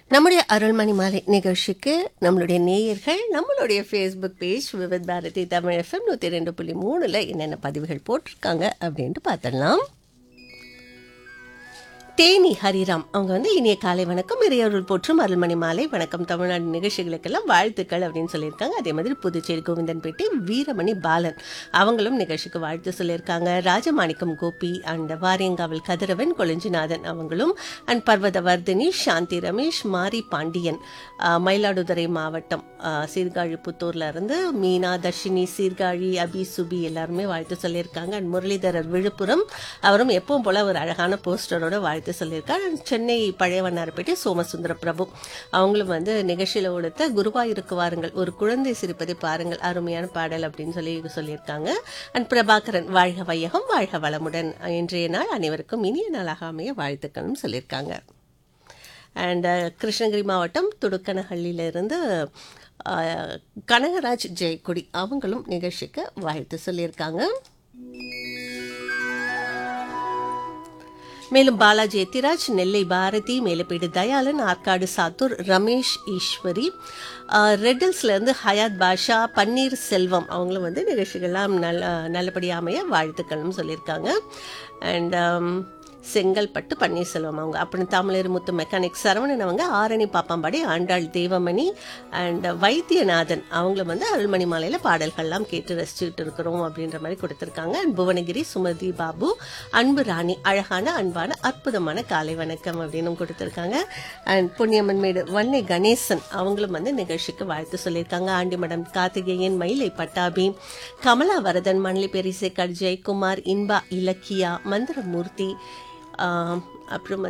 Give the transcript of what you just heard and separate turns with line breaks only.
நம்முடைய அருள்மணி மாலை நிகழ்ச்சிக்கு நம்மளுடைய நேயர்கள் நம்மளுடைய Facebook page Vividh Bharati Tamil FM நூற்றி ரெண்டு புள்ளி மூணில் என்னென்ன பதிவுகள் போட்டிருக்காங்க அப்படின்ட்டு பார்த்துடலாம் தேனி ஹரிராம் அவங்க வந்து இனிய காலை வணக்கம் இறையருள் போற்றும் அருள்மணி மாலை வணக்கம் தமிழ்நாடு நிகழ்ச்சிகளுக்கெல்லாம் வாழ்த்துக்கள் அப்படின்னு சொல்லியிருக்காங்க அதே மாதிரி புதுச்சேரி கோவிந்தன்பேட்டை வீரமணி பாலன் அவங்களும் நிகழ்ச்சிக்கு வாழ்த்து சொல்லியிருக்காங்க ராஜமாணிக்கம் கோபி அண்ட் வாரியங்காவல் கதிரவன் கொளஞ்சிநாதன் அவங்களும் அண்ட் பர்வதவர்தினி சாந்தி ரமேஷ் மாரி பாண்டியன் ஆஹ், மயிலாடுதுறை மாவட்டம் ஆஹ், சீர்காழி புத்தூர்ல இருந்து மீனா தர்ஷினி சீர்காழி அபி சுபி எல்லாருமே வாழ்த்து சொல்லியிருக்காங்க அண்ட் முரளிதரர் விழுப்புரம் அவரும் எப்பவும் போல ஒரு அழகான போஸ்டரோட வாழ்த்து சொல்லியிருக்கார் And சென்னை பழையவண்ணாரப்பேட்டை சோமசுந்தர பிரபு அவங்களும் வந்து நிகழ்ச்சியில் கொடுத்த குருவாயூருக்கு வாருங்கள் ஒரு குழந்தை சிரிப்பதை பாருங்கள் அருமையான பாடல் அப்படின்னு சொல்லி சொல்லியிருக்காங்க அண்ட் பிரபாகரன் வாழ்க வையகம் வாழ்க வளமுடன் இன்றைய நாள் அனைவருக்கும் இனிய நாளாக அமைய வாழ்த்துக்கள்னு சொல்லியிருக்காங்க அண்ட் கிருஷ்ணகிரி மாவட்டம் துடுக்கனஹள்ளியிலிருந்து அஹ், கனகராஜ் ஜெயக்குடி அவங்களும் நிகழ்ச்சிக்கு வாழ்த்து சொல்லியிருக்காங்க மேலும் பாலாஜி எத்திராஜ் நெல்லை பாரதி மேலப்பேடு தயாளன் ஆற்காடு சாத்தூர் ரமேஷ் ஈஸ்வரி ஆஹ், ரெட்டில்ஸ்ல இருந்து ஹயாத் பாஷா பன்னீர் செல்வம் அவங்களும் வந்து நிகழ்ச்சிகள்லாம் நல்ல நல்லபடியாக அமைய வாழ்த்துக்கள்னு சொல்லியிருக்காங்க அண்ட் செங்கல்பட்டு பன்னீர்செல்வம் அவங்க அப்புறம் தமிழர் முத்து மெக்கானிக் சரவணன் அவங்க ஆரணி பாப்பாம்பாடி ஆண்டாள் தேவமணி அண்ட் வைத்தியநாதன் அவங்கள வந்து அருள்மணி மாலையில் பாடல்கள்லாம் கேட்டு ரசிச்சுக்கிட்டு இருக்கிறோம் அப்படின்ற மாதிரி கொடுத்துருக்காங்க அண்ட் புவனகிரி சுமதி பாபு அன்பு ராணி அழகான அன்பான அற்புதமான காலை வணக்கம் அப்படின்னு கொடுத்துருக்காங்க அண்ட் புண்ணியம்மன் மேடு வன்னை கணேசன் அவங்களும் வந்து நிகழ்ச்சிக்கு வாழ்த்து சொல்லியிருக்காங்க ஆண்டிமடம் கார்த்திகேயன் மயிலை பட்டாபி கமலா வரதன் மணலி பெரிசேகர் ஜெயக்குமார் இன்பா இலக்கியா மந்திரமூர்த்தி ஆம், அப்புறம் வந்து